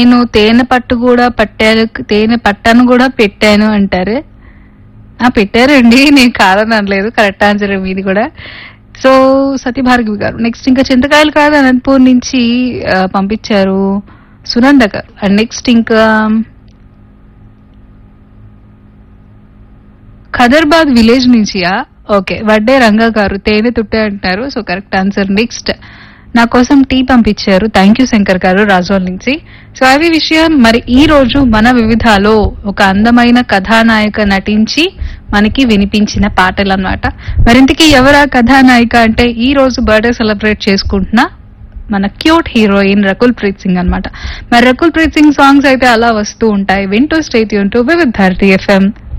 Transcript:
నేను తేనె పట్టు కూడా పట్టాను తేనె పట్టను కూడా పెట్టాను అంటారు ఆ పెట్టారండి నేను కాదని అనలేదు కరెక్ట్ ఆన్సర్ మీది కూడా సో సతీభార్గవి గారు నెక్స్ట్ ఇంకా చింతకాయలు కాదు అనంతపూర్ నుంచి ఆ, పంపించారు సునంద గారు అండ్ నెక్స్ట్ ఇంకా ఖదర్బాద్ విలేజ్ నుంచియా ఓకే వడ్డే రంగా గారు తేనె తుట్టే అంటారు సో కరెక్ట్ ఆన్సర్ నెక్స్ట్ నా కోసం టీ పంపించారు థ్యాంక్ యూ శంకర్ గారు రాజోల్ నుంచి సో అవి విషయం మరి ఈ రోజు మన వివిధాలో ఒక అందమైన కథానాయక నటించి మనకి వినిపించిన పాటలు అన్నమాట మరింతకి ఎవరా కథానాయిక అంటే ఈ రోజు బర్త్డే సెలబ్రేట్ చేసుకుంటున్నా మన క్యూట్ హీరోయిన్ రకుల్ ప్రీత్ సింగ్ అన్నమాట మరి రకుల్ ప్రీత్ సింగ్ సాంగ్స్ అయితే అలా వస్తూ ఉంటాయి వింటూ స్టేట్ యూన్ టు వివిధ్ భారతి ఎఫ్ఎం